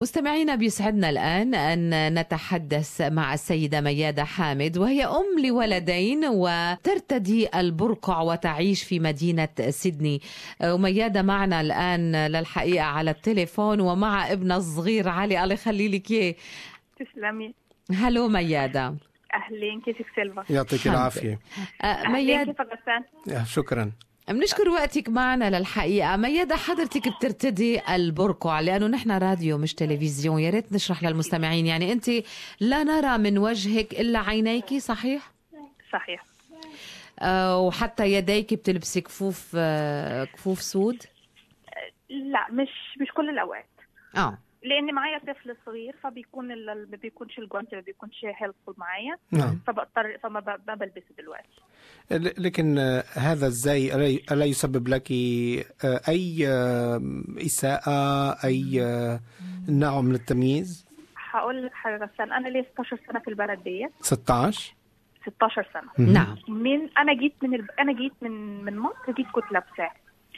مستمعينا بيسعدنا الآن أن نتحدث مع السيدة ميادة حامد وهي أم لولدين وترتدي البرقع وتعيش في مدينة سيدني وميادة معنا الآن للحقيقة على التليفون ومع ابنها الصغير علي الله يخلي لك إياه تسلمي هلو ميادة اهلين كيفك سيلفا يعطيك الحمد العافية آه، أهلين، ميادة كيفك غسان يا شكرا بنشكر وقتك معنا للحقيقة ميادة حضرتك بترتدي البرقع لأنه نحن راديو مش تلفزيون يا ريت نشرح للمستمعين يعني أنت لا نرى من وجهك إلا عينيك صحيح؟ صحيح آه، وحتى يديك بتلبسي كفوف آه، كفوف سود لا مش مش كل الاوقات اه لان معايا طفل صغير فبيكون ال- ال- ما بيكونش الجوانتي ما بيكونش هيلفول معايا نعم فبضطر فما ب- ما بلبسه دلوقتي ل- لكن آه، هذا الزي ألا- ألا يسبب لك آه، أي آه، إساءة أي آه، نوع من التمييز هقول لك حاجه غسان انا ليا 16 سنه في البلد ديت 16 16 سنه مهم. نعم من انا جيت من ال... انا جيت من من مصر جيت كنت لابساه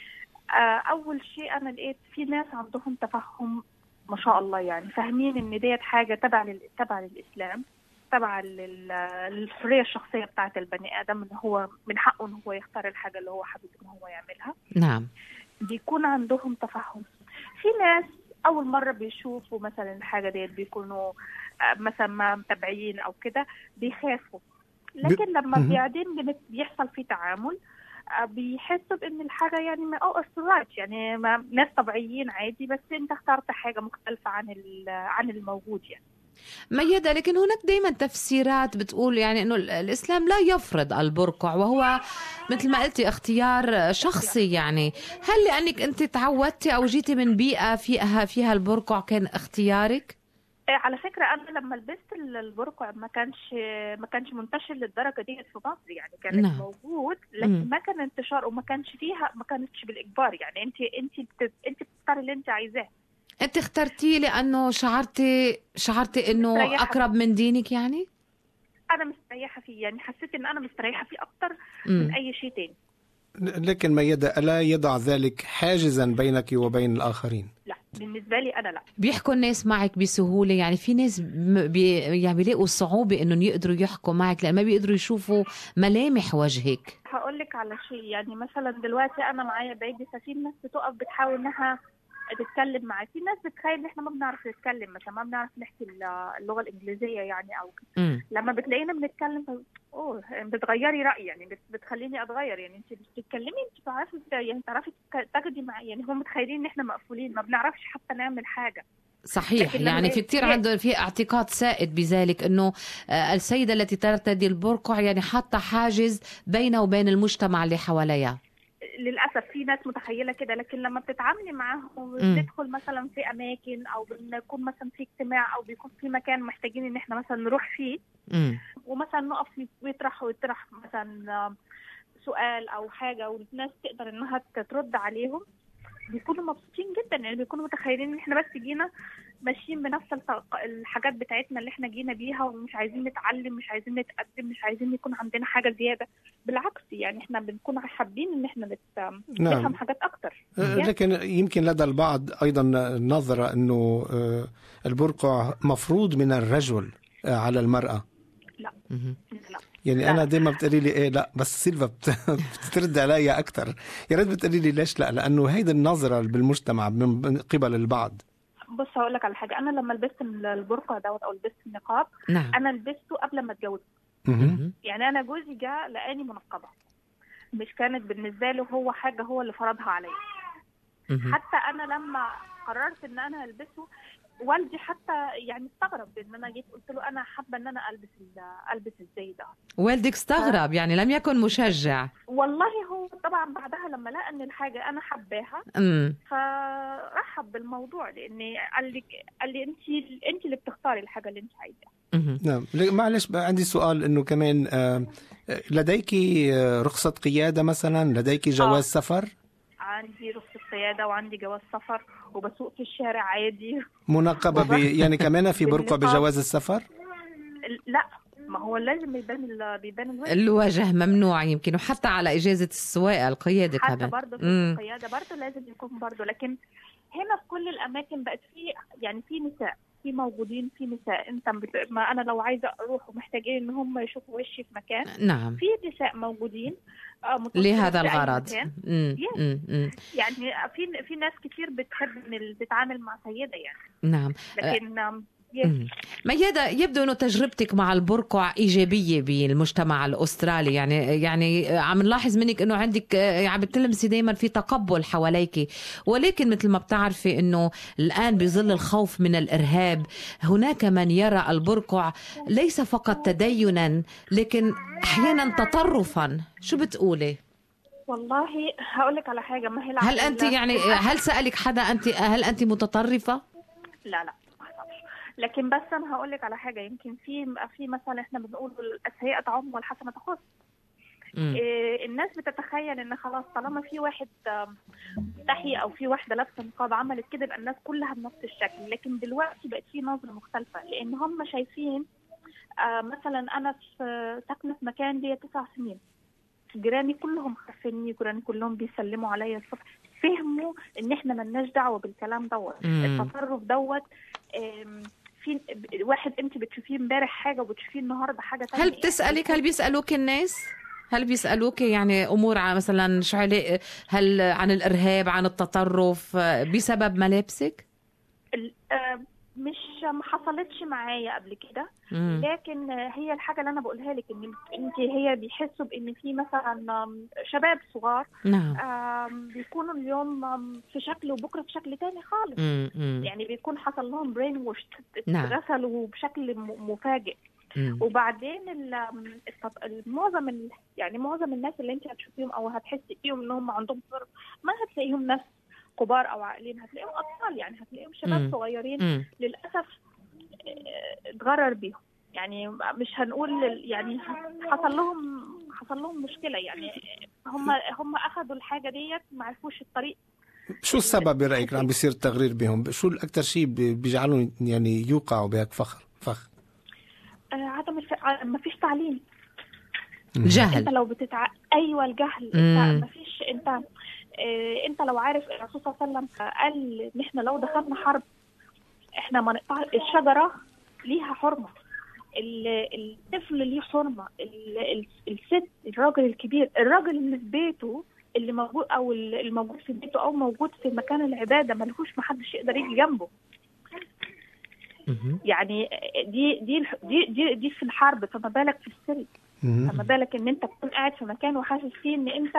آه، اول شيء انا لقيت في ناس عندهم تفهم ما شاء الله يعني فاهمين ان ديت حاجه تبع لل... تبع للاسلام تبع لل... للحريه الشخصيه بتاعه البني ادم ان هو من حقه ان هو يختار الحاجه اللي هو حابب ان هو يعملها نعم بيكون عندهم تفهم في ناس اول مره بيشوفوا مثلا الحاجه ديت بيكونوا آه، مثلا ما متابعين او كده بيخافوا لكن لما مهم. بعدين بنت- بيحصل في تعامل آه، بيحسوا بان الحاجه يعني ما او رايت يعني ما ناس طبيعيين عادي بس انت اخترت حاجه مختلفه عن ال- عن الموجود يعني ميادة لكن هناك دائما تفسيرات بتقول يعني انه ال- الاسلام لا يفرض البرقع وهو مثل ما قلتي اختيار شخصي يعني هل لانك انت تعودتي او جيتي من بيئة فيها فيها البرقع كان اختيارك؟ آه، على فكره انا لما لبست ال- البرقع ما كانش ما كانش منتشر للدرجه ديت في مصر يعني كان نعم. موجود مم. لكن ما كان انتشار وما كانش فيها ما كانتش بالاجبار يعني انت انت بت- انت بتختاري اللي انت عايزاه انت اخترتيه لانه شعرتي شعرتي انه مستريحة. اقرب من دينك يعني؟ انا مستريحه فيه يعني حسيت ان انا مستريحه فيه اكتر مم. من اي شيء تاني ل- لكن ميادة ألا يضع ذلك حاجزا بينك وبين الآخرين لا بالنسبه لي انا لا بيحكوا الناس معك بسهولة يعني في ناس م- بي يعني بيلاقوا صعوبة انهم يقدروا يحكوا معك لان ما بيقدروا يشوفوا ملامح وجهك هقول لك على شيء يعني مثلا دلوقتي انا معايا بيبي ففي ناس بتقف بتحاول انها تتكلم معايا في ناس بتخيل ان احنا ما بنعرف نتكلم مثلا ما بنعرف نحكي ال- اللغه الانجليزيه يعني او كده مم. لما بتلاقينا بنتكلم ف- اوه بتغيري رايي يعني بت- بتخليني اتغير يعني انت بتتكلمي انت بتعرفي يعني تعرفي تك- تاخدي معايا يعني هم متخيلين ان احنا مقفولين ما بنعرفش حتى نعمل حاجه صحيح لكن لما يعني في هي- كتير هي- عندهم في اعتقاد سائد بذلك انه آه، السيدة التي ترتدي البرقع يعني حاطة حاجز بينها وبين المجتمع اللي حواليها للاسف في ناس متخيله كده لكن لما بتتعاملي معاهم وبندخل مثلا في اماكن او بنكون مثلا في اجتماع او بيكون في مكان محتاجين ان احنا مثلا نروح فيه مم. ومثلا نقف ويطرح ويطرح مثلا آه، سؤال او حاجه والناس تقدر انها ترد عليهم بيكونوا مبسوطين جدا يعني بيكونوا متخيلين ان احنا بس جينا ماشيين بنفس الط- الحاجات بتاعتنا اللي احنا جينا بيها ومش عايزين نتعلم مش عايزين نتقدم مش عايزين يكون عندنا حاجه زياده بالعكس يعني احنا بنكون حابين ان احنا نت... نعم. نفهم حاجات اكتر آه، لكن يمكن لدى البعض أيضا نظرة أنه آه، البرقع مفروض من الرجل آه، على المرأة مهم. لا يعني لا. انا دائما بتقولي لي ايه لا بس سيلفا بت- بترد علي اكثر يا ريت بتقولي لي ليش لا لانه هيدي النظره بالمجتمع من قبل البعض بص هقول لك على حاجه انا لما لبست البرقع دوت او لبست النقاب نعم انا لبسته قبل ما اتجوز مهم. مهم. يعني انا جوزي جه لقاني منقبه مش كانت بالنسبه له هو حاجه هو اللي فرضها عليا مهم. حتى انا لما قررت ان انا البسه والدي حتى يعني استغرب ان انا جيت قلت له انا حابه ان انا البس ال- البس الزي ده والدك استغرب يعني لم يكن مشجع والله هو طبعا بعدها لما لقى ان الحاجه انا حباها مم. فرحب بالموضوع لان قال لي قال لي انت انت اللي بتختاري الحاجه اللي انت عايزاها مهم. نعم ل- معلش بقى عندي سؤال انه كمان آه، لديك آه، رخصه قياده مثلا لديك جواز سفر عندي رخصه قياده وعندي جواز سفر وبسوق في الشارع عادي منقبه ب... يعني كمان في برقع بالنقاب. بجواز السفر لا ما هو لازم يبان ال- بيبان الوجه الوجه ممنوع يمكن وحتى على إجازة السواقة القيادة حتى كمان برضه في مم. القياده برضه لازم يكون برضه لكن هنا في كل الاماكن بقت في يعني في نساء في موجودين في نساء انت بت... ما انا لو عايزه اروح ومحتاجين ان هم يشوفوا وشي في مكان نعم في نساء موجودين آه، متوفرين لهذا في أي الغرض مكان. مم. Yes. مم. مم. يعني في في ناس كتير بتحب ان ال- تتعامل مع سيده يعني نعم لكن آم، yes. مم. ميادة يبدو انه تجربتك مع البرقع ايجابيه بالمجتمع الاسترالي يعني يعني عم نلاحظ منك انه عندك عم بتلمسي دائما في تقبل حواليك ولكن مثل ما بتعرفي انه الان بظل الخوف من الارهاب هناك من يرى البرقع ليس فقط تدينا لكن احيانا تطرفا شو بتقولي والله هقول لك على حاجه ما هي هل انت العقل- يعني هل سالك حدا انت هل انت متطرفه لا لا ما حصلش لكن بس انا هقول لك على حاجه يمكن في في مثلا احنا بنقول السيئه تعم والحسنه تخص مم. إيه الناس بتتخيل ان خلاص طالما في واحد آم، مستحي او في واحده لابسه نقاب عملت كده يبقى الناس كلها بنفس الشكل لكن دلوقتي بقت في نظره مختلفه لان هم شايفين آه مثلا انا في ساكنه في مكان ليا تسع سنين جيراني كلهم عارفيني جيراني كلهم بيسلموا عليا الصبح فهموا ان احنا ملناش دعوه بالكلام دوت مم. التصرف دوت آم، في واحد انت بتشوفيه امبارح حاجه وبتشوفيه النهارده حاجه ثانيه هل بتسألك هل بيسألوك الناس؟ هل بيسألوك يعني أمور ع- مثلا شو عليه هل عن الإرهاب عن التطرف آه، بسبب ملابسك؟ ال- آه، مش ما حصلتش معايا قبل كده مم. لكن آه، هي الحاجه اللي انا بقولها لك ان انت هي بيحسوا بان في مثلا آم، شباب صغار نعم آم، بيكونوا اليوم آم، في شكل وبكره في شكل تاني خالص مم. مم. يعني بيكون حصل لهم برين ووش نعم. اتغسلوا بشكل م- مفاجئ مم. وبعدين ال- آم، التط- معظم ال- يعني معظم الناس اللي انت هتشوفيهم او هتحسي فيهم ان هم عندهم تصرف ما هتلاقيهم ناس كبار او عاقلين هتلاقيهم اطفال يعني هتلاقيهم مم. شباب صغيرين مم. للاسف آه، اتغرر بيهم يعني مش هنقول لل- يعني حصل لهم حصل لهم مشكله يعني هم هم اخذوا الحاجه ديت ما عرفوش الطريق شو السبب برأيك عم بيصير التغرير بهم شو الأكثر شيء بي- بيجعلهم يعني يوقعوا بهيك فخر فخ آه، عدم الف... ع- ما فيش تعليم انت الجهل لو بتتع... ايوه الجهل مم. انت ما فيش انت آه، انت لو عارف الرسول صلى الله عليه وسلم قال ان احنا لو دخلنا حرب احنا ما نقطع الشجره ليها حرمه ال- الطفل ليه حرمه ال- ال- الست الراجل الكبير الراجل اللي في بيته اللي موجود او ال- الموجود في بيته او موجود في مكان العباده ملهوش محدش يقدر يجي جنبه مهم. يعني دي دي الح- دي دي, دي في الحرب فما بالك في السلم مهم. فما بالك ان انت تكون قاعد في مكان وحاسس فيه ان انت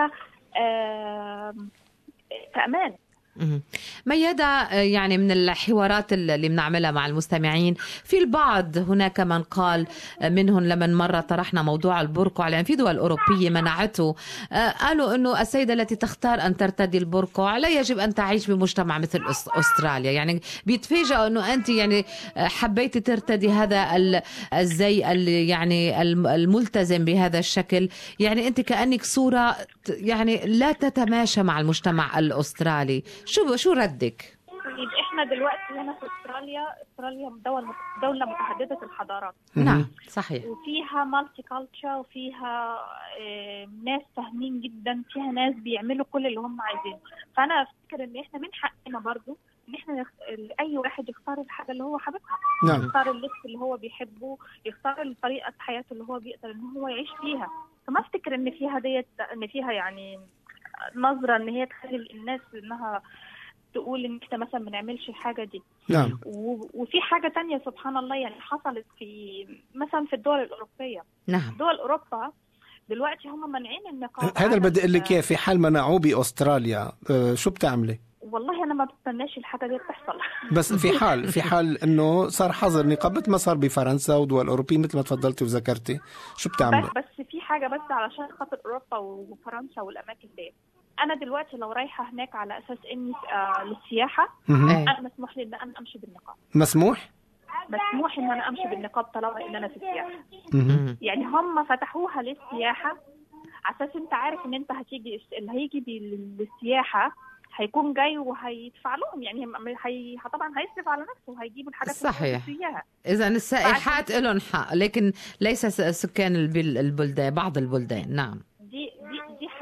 آم، في امان مهم. ميادة آه، يعني من الحوارات اللي بنعملها مع المستمعين في البعض هناك من قال آه، منهم لمن مرة طرحنا موضوع البرقع لأن في دول أوروبية منعته آه، قالوا أنه السيدة التي تختار أن ترتدي البرقع لا يجب أن تعيش بمجتمع مثل أس- أستراليا يعني بيتفاجئوا أنه أنت يعني آه، حبيتي ترتدي هذا ال- الزي ال- يعني الم- الملتزم بهذا الشكل يعني أنت كأنك صورة ت- يعني لا تتماشى مع المجتمع الأسترالي شو شو ردك؟ طيب احنا دلوقتي هنا في استراليا استراليا دولة دولة متعددة الحضارات مهم. نعم صحيح وفيها مالتي كالتشر وفيها آه، ناس فاهمين جدا فيها ناس بيعملوا كل اللي هم عايزينه فانا افتكر ان احنا من حقنا برضو ان احنا نخ... اي واحد يختار الحاجه اللي هو حاببها نعم يختار اللبس اللي هو بيحبه يختار طريقه حياته اللي هو بيقدر ان هو يعيش فيها فما افتكر ان فيها ديت ان فيها يعني نظره ان هي تخلي الناس انها تقول ان احنا مثلا ما نعملش الحاجه دي نعم و- وفي حاجه تانية سبحان الله يعني حصلت في مثلا في الدول الاوروبيه نعم دول اوروبا دلوقتي هم مانعين النقاب هذا اللي عدم- بدي اقول لك اياه في حال منعوه باستراليا آه، شو بتعملي؟ والله انا ما بستناش الحاجه دي تحصل بس في حال في حال انه صار حظر نقاب مثل ما صار بفرنسا ودول اوروبيه مثل ما تفضلتي وذكرتي شو بتعملي؟ بس بس في حاجه بس علشان خاطر اوروبا وفرنسا والاماكن دي انا دلوقتي لو رايحه هناك على اساس اني آه للسياحه مهم. إيه. انا مسموح لي ان انا امشي بالنقاب مسموح؟ مسموح ان انا امشي بالنقاب طالما ان انا في السياحه مهم. مم. يعني هم فتحوها للسياحه على اساس انت عارف ان انت هتيجي اللي هيجي بال- للسياحه هيكون جاي وهيدفع لهم يعني هم- هي طبعا هيصرف على نفسه وهيجيبوا الحاجات اللي هو صحيح. نفسه إياها. إذا السائحات لهم حق لكن ليس س- سكان البل- البلدان بعض البلدان نعم دي دي دي حاجه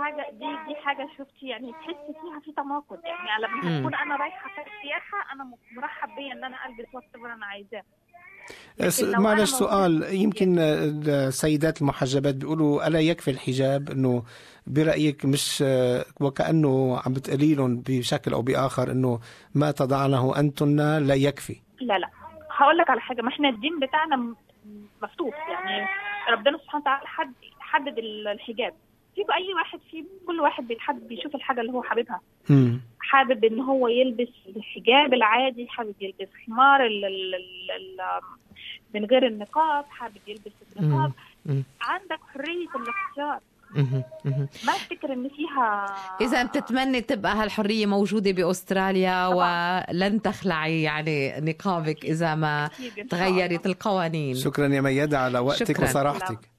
حاجه دي دي حاجه شفتي يعني تحسي فيها في تناقض يعني لما مم. اكون انا رايحه في السياحه انا مرحب بيا ان انا البس وات انا عايزاه س- لكن لو معلش أنا سؤال يمكن السيدات المحجبات بيقولوا ألا يكفي الحجاب أنه برأيك مش وكأنه عم بتقولي لهم بشكل أو بآخر أنه ما تضعنه أنتن لا يكفي لا لا هقول لك على حاجه ما احنا الدين بتاعنا م- مفتوح يعني ربنا سبحانه وتعالى حد حدد ال- الحجاب في اي واحد في كل واحد بيتحدد بيشوف الحاجه اللي هو حاببها مم. حابب ان هو يلبس الحجاب العادي حابب يلبس خمار ال ال ال ال من غير النقاب حابب يلبس النقاب مم. عندك حريه الاختيار مهم. مهم. ما افتكر ان فيها إذا بتتمني تبقى هالحرية موجودة بأستراليا ولن تخلعي يعني نقابك إذا ما أكيد إن شاء الله. تغيرت القوانين شكرا يا ميادة على وقتك شكراً. وصراحتك